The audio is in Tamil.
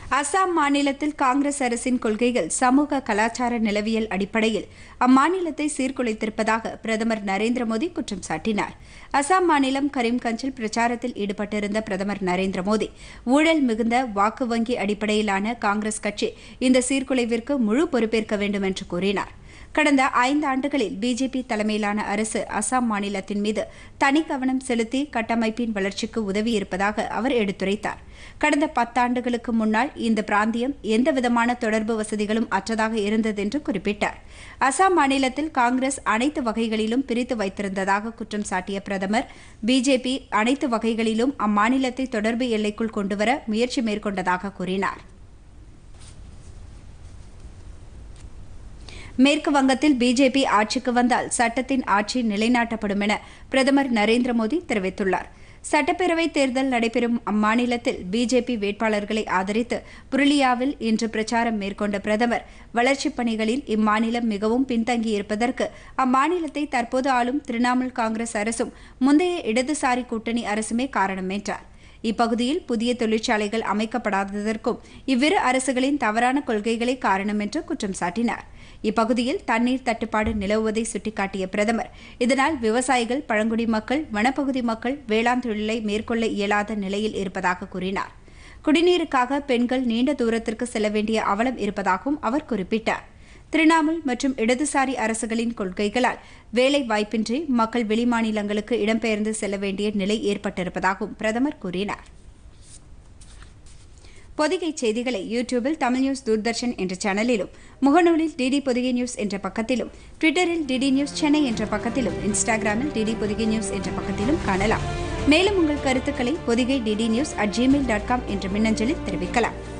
அசாம் மாநிலத்தில் காங்கிரஸ் அரசின் கொள்கைகள் சமூக கலாச்சார நிலவியல் அடிப்படையில் அம்மாநிலத்தை சீர்குலைத்திருப்பதாக பிரதமர் நரேந்திர மோடி குற்றம் சாட்டினார் அசாம் மாநிலம் கரீம்கஞ்சில் பிரச்சாரத்தில் ஈடுபட்டிருந்த பிரதமர் நரேந்திர மோடி ஊழல் மிகுந்த வாக்கு வங்கி அடிப்படையிலான காங்கிரஸ் கட்சி இந்த சீர்குலைவிற்கு முழு பொறுப்பேற்க வேண்டும் என்று கூறினார் கடந்த ஐந்து ஆண்டுகளில் பிஜேபி தலைமையிலான அரசு அசாம் மாநிலத்தின் மீது தனி கவனம் செலுத்தி கட்டமைப்பின் வளர்ச்சிக்கு உதவியிருப்பதாக அவர் எடுத்துரைத்தார் கடந்த பத்தாண்டுகளுக்கு முன்னால் இந்த பிராந்தியம் எந்தவிதமான தொடர்பு வசதிகளும் அற்றதாக இருந்தது என்று குறிப்பிட்டார் அசாம் மாநிலத்தில் காங்கிரஸ் அனைத்து வகைகளிலும் பிரித்து வைத்திருந்ததாக குற்றம் சாட்டிய பிரதமர் பிஜேபி அனைத்து வகைகளிலும் அம்மாநிலத்தை தொடர்பு எல்லைக்குள் கொண்டுவர முயற்சி மேற்கொண்டதாக கூறினார் மேற்கு வங்கத்தில் பிஜேபி ஆட்சிக்கு வந்தால் சட்டத்தின் ஆட்சி நிலைநாட்டப்படும் என பிரதமர் நரேந்திர மோடி தெரிவித்துள்ளார் சட்டப்பேரவை தேர்தல் நடைபெறும் அம்மாநிலத்தில் பிஜேபி வேட்பாளர்களை ஆதரித்து புருலியாவில் இன்று பிரச்சாரம் மேற்கொண்ட பிரதமர் வளர்ச்சிப் பணிகளில் இம்மாநிலம் மிகவும் பின்தங்கியிருப்பதற்கு அம்மாநிலத்தை தற்போது ஆளும் திரிணாமுல் காங்கிரஸ் அரசும் முந்தைய இடதுசாரி கூட்டணி அரசுமே காரணம் என்றார் இப்பகுதியில் புதிய தொழிற்சாலைகள் அமைக்கப்படாததற்கும் இவ்விரு அரசுகளின் தவறான கொள்கைகளே காரணம் என்று குற்றம் சாட்டினார் இப்பகுதியில் தண்ணீர் தட்டுப்பாடு நிலவுவதை சுட்டிக்காட்டிய பிரதமர் இதனால் விவசாயிகள் பழங்குடி மக்கள் வனப்பகுதி மக்கள் வேளாண் தொழிலை மேற்கொள்ள இயலாத நிலையில் இருப்பதாக கூறினார் குடிநீருக்காக பெண்கள் நீண்ட தூரத்திற்கு செல்ல வேண்டிய அவலம் இருப்பதாகவும் அவர் குறிப்பிட்டார் திரிணாமுல் மற்றும் இடதுசாரி அரசுகளின் கொள்கைகளால் வேலை வாய்ப்பின்றி மக்கள் வெளிமாநிலங்களுக்கு இடம்பெயர்ந்து செல்ல வேண்டிய நிலை ஏற்பட்டிருப்பதாகவும் பிரதமர் கூறினார் பொதிகை செய்திகளை யூடியூபில் தமிழ் நியூஸ் தூர்தர்ஷன் என்ற சேனலிலும் முகநூலில் டிடி பொதிகை நியூஸ் என்ற பக்கத்திலும் ட்விட்டரில் டிடி நியூஸ் சென்னை என்ற பக்கத்திலும் இன்ஸ்டாகிராமில் டிடி பொதிகை நியூஸ் என்ற பக்கத்திலும் காணலாம் மேலும் உங்கள் கருத்துக்களை Podhigai DD news at Gmail dot com என்ற மின்னஞ்சலில் தெரிவிக்கலாம்